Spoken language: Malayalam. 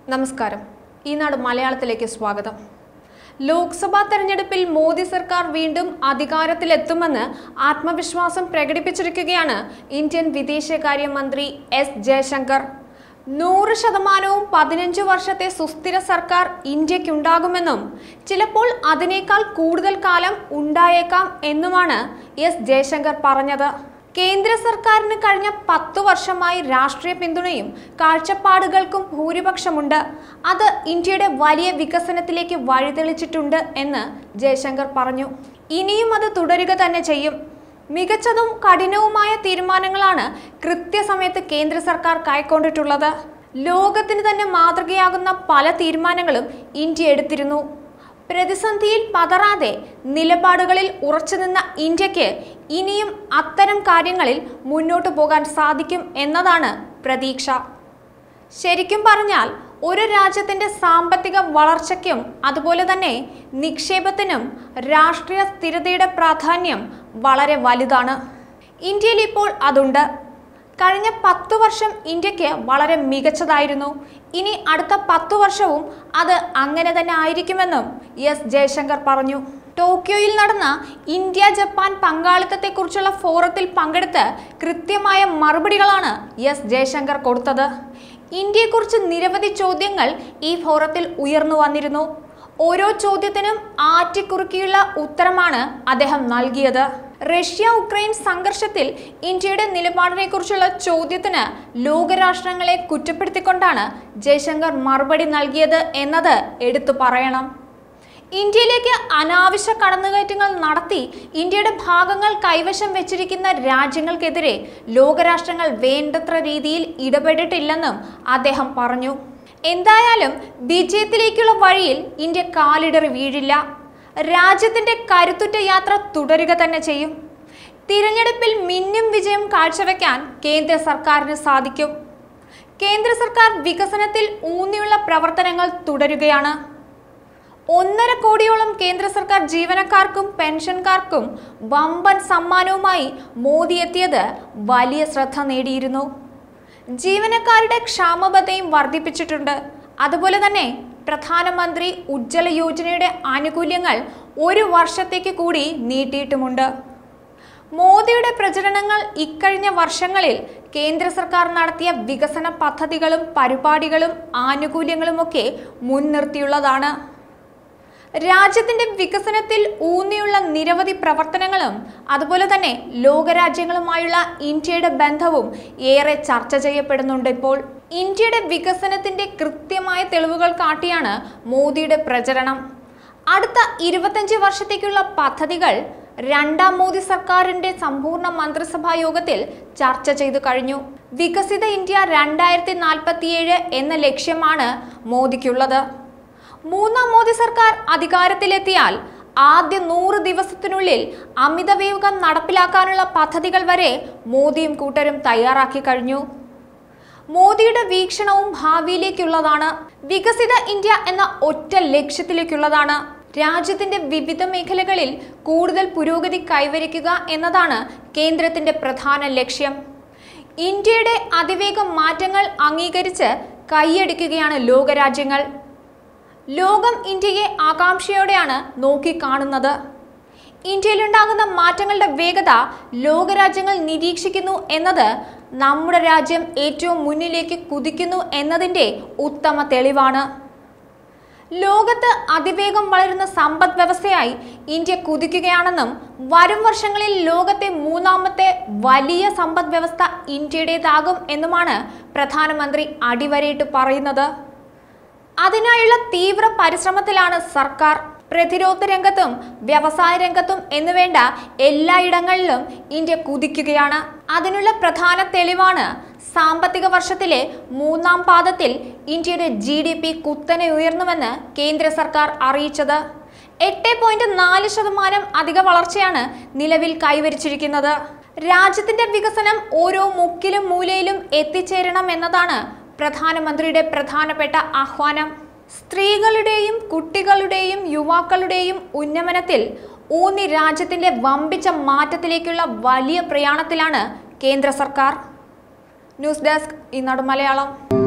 നമസ്കാരം ഈനാട് മലയാളത്തിലേക്ക് സ്വാഗതം ലോക്സഭാ തെരഞ്ഞെടുപ്പിൽ മോദി സർക്കാർ വീണ്ടും അധികാരത്തിലെത്തുമെന്ന് ആത്മവിശ്വാസം പ്രകടിപ്പിച്ചിരിക്കുകയാണ് ഇന്ത്യൻ വിദേശകാര്യമന്ത്രി എസ് ജയശങ്കർ നൂറ് ശതമാനവും പതിനഞ്ച് വർഷത്തെ സുസ്ഥിര സർക്കാർ ഇന്ത്യക്കുണ്ടാകുമെന്നും ചിലപ്പോൾ അതിനേക്കാൾ കൂടുതൽ കാലം ഉണ്ടായേക്കാം എന്നുമാണ് എസ് ജയശങ്കർ പറഞ്ഞത് കേന്ദ്ര സർക്കാരിന് കഴിഞ്ഞ പത്തു വർഷമായി രാഷ്ട്രീയ പിന്തുണയും കാഴ്ചപ്പാടുകൾക്കും ഭൂരിപക്ഷമുണ്ട് അത് ഇന്ത്യയുടെ വലിയ വികസനത്തിലേക്ക് വഴിതെളിച്ചിട്ടുണ്ട് എന്ന് ജയശങ്കർ പറഞ്ഞു ഇനിയും അത് തുടരുക തന്നെ ചെയ്യും മികച്ചതും കഠിനവുമായ തീരുമാനങ്ങളാണ് കൃത്യസമയത്ത് കേന്ദ്ര സർക്കാർ കൈക്കൊണ്ടിട്ടുള്ളത് ലോകത്തിന് തന്നെ മാതൃകയാകുന്ന പല തീരുമാനങ്ങളും ഇന്ത്യ എടുത്തിരുന്നു പ്രതിസന്ധിയിൽ പതറാതെ നിലപാടുകളിൽ ഉറച്ചുനിന്ന ഇന്ത്യക്ക് ഇനിയും അത്തരം കാര്യങ്ങളിൽ മുന്നോട്ടു പോകാൻ സാധിക്കും എന്നതാണ് പ്രതീക്ഷ ശരിക്കും പറഞ്ഞാൽ ഒരു രാജ്യത്തിന്റെ സാമ്പത്തിക വളർച്ചയ്ക്കും അതുപോലെ തന്നെ നിക്ഷേപത്തിനും രാഷ്ട്രീയ സ്ഥിരതയുടെ പ്രാധാന്യം വളരെ വലുതാണ് ഇന്ത്യയിൽ ഇപ്പോൾ അതുണ്ട് കഴിഞ്ഞ പത്തു വർഷം ഇന്ത്യക്ക് വളരെ മികച്ചതായിരുന്നു ഇനി അടുത്ത പത്തു വർഷവും അത് അങ്ങനെ തന്നെ ആയിരിക്കുമെന്നും എസ് ജയശങ്കർ പറഞ്ഞു ടോക്കിയോയിൽ നടന്ന ഇന്ത്യ ജപ്പാൻ പങ്കാളിത്തത്തെക്കുറിച്ചുള്ള ഫോറത്തിൽ പങ്കെടുത്ത് കൃത്യമായ മറുപടികളാണ് എസ് ജയശങ്കർ കൊടുത്തത് ഇന്ത്യയെക്കുറിച്ച് നിരവധി ചോദ്യങ്ങൾ ഈ ഫോറത്തിൽ ഉയർന്നു വന്നിരുന്നു ഓരോ ചോദ്യത്തിനും ആറ്റിക്കുറുക്കിയുള്ള ഉത്തരമാണ് അദ്ദേഹം നൽകിയത് റഷ്യ ഉക്രൈൻ സംഘർഷത്തിൽ ഇന്ത്യയുടെ നിലപാടിനെക്കുറിച്ചുള്ള ചോദ്യത്തിന് ലോകരാഷ്ട്രങ്ങളെ കുറ്റപ്പെടുത്തിക്കൊണ്ടാണ് ജയശങ്കർ മറുപടി നൽകിയത് എന്നത് എടുത്തു പറയണം ഇന്ത്യയിലേക്ക് അനാവശ്യ കടന്നുകയറ്റങ്ങൾ നടത്തി ഇന്ത്യയുടെ ഭാഗങ്ങൾ കൈവശം വെച്ചിരിക്കുന്ന രാജ്യങ്ങൾക്കെതിരെ ലോകരാഷ്ട്രങ്ങൾ വേണ്ടത്ര രീതിയിൽ ഇടപെട്ടിട്ടില്ലെന്നും അദ്ദേഹം പറഞ്ഞു എന്തായാലും വിജയത്തിലേക്കുള്ള വഴിയിൽ ഇന്ത്യ കാലിടറി വീഴില്ല രാജ്യത്തിന്റെ കരുത്തുറ്റ യാത്ര തുടരുക തന്നെ ചെയ്യും തിരഞ്ഞെടുപ്പിൽ മിന്നും വിജയം കാഴ്ചവെക്കാൻ കേന്ദ്ര സർക്കാരിന് സാധിക്കും കേന്ദ്ര സർക്കാർ വികസനത്തിൽ ഊന്നിയുള്ള പ്രവർത്തനങ്ങൾ തുടരുകയാണ് ഒന്നര കോടിയോളം കേന്ദ്ര സർക്കാർ ജീവനക്കാർക്കും പെൻഷൻകാർക്കും വമ്പൻ സമ്മാനവുമായി മോദി എത്തിയത് വലിയ ശ്രദ്ധ നേടിയിരുന്നു ജീവനക്കാരുടെ ക്ഷാമബദ്ധയും വർദ്ധിപ്പിച്ചിട്ടുണ്ട് അതുപോലെ തന്നെ പ്രധാനമന്ത്രി ഉജ്ജ്വല യോജനയുടെ ആനുകൂല്യങ്ങൾ ഒരു വർഷത്തേക്ക് കൂടി നീട്ടിയിട്ടുമുണ്ട് മോദിയുടെ പ്രചരണങ്ങൾ ഇക്കഴിഞ്ഞ വർഷങ്ങളിൽ കേന്ദ്ര സർക്കാർ നടത്തിയ വികസന പദ്ധതികളും പരിപാടികളും ആനുകൂല്യങ്ങളുമൊക്കെ മുൻനിർത്തിയുള്ളതാണ് രാജ്യത്തിന്റെ വികസനത്തിൽ ഊന്നിയുള്ള നിരവധി പ്രവർത്തനങ്ങളും അതുപോലെ തന്നെ ലോകരാജ്യങ്ങളുമായുള്ള ഇന്ത്യയുടെ ബന്ധവും ഏറെ ചർച്ച ചെയ്യപ്പെടുന്നുണ്ട് ഇപ്പോൾ ഇന്ത്യയുടെ വികസനത്തിന്റെ കൃത്യമായ തെളിവുകൾ കാട്ടിയാണ് മോദിയുടെ പ്രചരണം അടുത്ത ഇരുപത്തഞ്ച് വർഷത്തേക്കുള്ള പദ്ധതികൾ രണ്ടാം മോദി സർക്കാരിന്റെ സമ്പൂർണ്ണ മന്ത്രിസഭാ യോഗത്തിൽ ചർച്ച ചെയ്തു കഴിഞ്ഞു വികസിത ഇന്ത്യ രണ്ടായിരത്തി നാൽപ്പത്തിയേഴ് എന്ന ലക്ഷ്യമാണ് മോദിക്കുള്ളത് മൂന്നാം മോദി സർക്കാർ അധികാരത്തിലെത്തിയാൽ ആദ്യ നൂറ് ദിവസത്തിനുള്ളിൽ അമിതവേഗം നടപ്പിലാക്കാനുള്ള പദ്ധതികൾ വരെ മോദിയും കൂട്ടരും തയ്യാറാക്കി കഴിഞ്ഞു മോദിയുടെ വീക്ഷണവും ഭാവിയിലേക്കുള്ളതാണ് വികസിത ഇന്ത്യ എന്ന ഒറ്റ ലക്ഷ്യത്തിലേക്കുള്ളതാണ് രാജ്യത്തിന്റെ വിവിധ മേഖലകളിൽ കൂടുതൽ പുരോഗതി കൈവരിക്കുക എന്നതാണ് കേന്ദ്രത്തിന്റെ പ്രധാന ലക്ഷ്യം ഇന്ത്യയുടെ അതിവേഗം മാറ്റങ്ങൾ അംഗീകരിച്ച് കൈയടിക്കുകയാണ് ലോകരാജ്യങ്ങൾ ലോകം ഇന്ത്യയെ ആകാംക്ഷയോടെയാണ് നോക്കിക്കാണുന്നത് ഇന്ത്യയിലുണ്ടാകുന്ന മാറ്റങ്ങളുടെ വേഗത ലോകരാജ്യങ്ങൾ നിരീക്ഷിക്കുന്നു എന്നത് നമ്മുടെ രാജ്യം ഏറ്റവും മുന്നിലേക്ക് കുതിക്കുന്നു എന്നതിൻ്റെ ഉത്തമ തെളിവാണ് ലോകത്ത് അതിവേഗം വളരുന്ന സമ്പദ് വ്യവസ്ഥയായി ഇന്ത്യ കുതിക്കുകയാണെന്നും വരും വർഷങ്ങളിൽ ലോകത്തെ മൂന്നാമത്തെ വലിയ സമ്പദ് വ്യവസ്ഥ ഇന്ത്യയുടേതാകും എന്നുമാണ് പ്രധാനമന്ത്രി അടിവരയിട്ട് പറയുന്നത് അതിനായുള്ള തീവ്ര പരിശ്രമത്തിലാണ് സർക്കാർ പ്രതിരോധ രംഗത്തും വ്യവസായ രംഗത്തും എന്നുവേണ്ട എല്ലായിടങ്ങളിലും ഇന്ത്യ കുതിക്കുകയാണ് അതിനുള്ള പ്രധാന തെളിവാണ് സാമ്പത്തിക വർഷത്തിലെ മൂന്നാം പാദത്തിൽ ഇന്ത്യയുടെ ജി ഡി പി കുത്തനെ ഉയർന്നുവെന്ന് കേന്ദ്ര സർക്കാർ അറിയിച്ചത് എട്ട് പോയിന്റ് നാല് ശതമാനം അധിക വളർച്ചയാണ് നിലവിൽ കൈവരിച്ചിരിക്കുന്നത് രാജ്യത്തിന്റെ വികസനം ഓരോ മുക്കിലും മൂലയിലും എത്തിച്ചേരണം എന്നതാണ് പ്രധാനമന്ത്രിയുടെ പ്രധാനപ്പെട്ട ആഹ്വാനം സ്ത്രീകളുടെയും കുട്ടികളുടെയും യുവാക്കളുടെയും ഉന്നമനത്തിൽ ഊന്നി രാജ്യത്തിന്റെ വമ്പിച്ച മാറ്റത്തിലേക്കുള്ള വലിയ പ്രയാണത്തിലാണ് കേന്ദ്ര സർക്കാർ ന്യൂസ് ഡെസ്ക് ഇന്നട് മലയാളം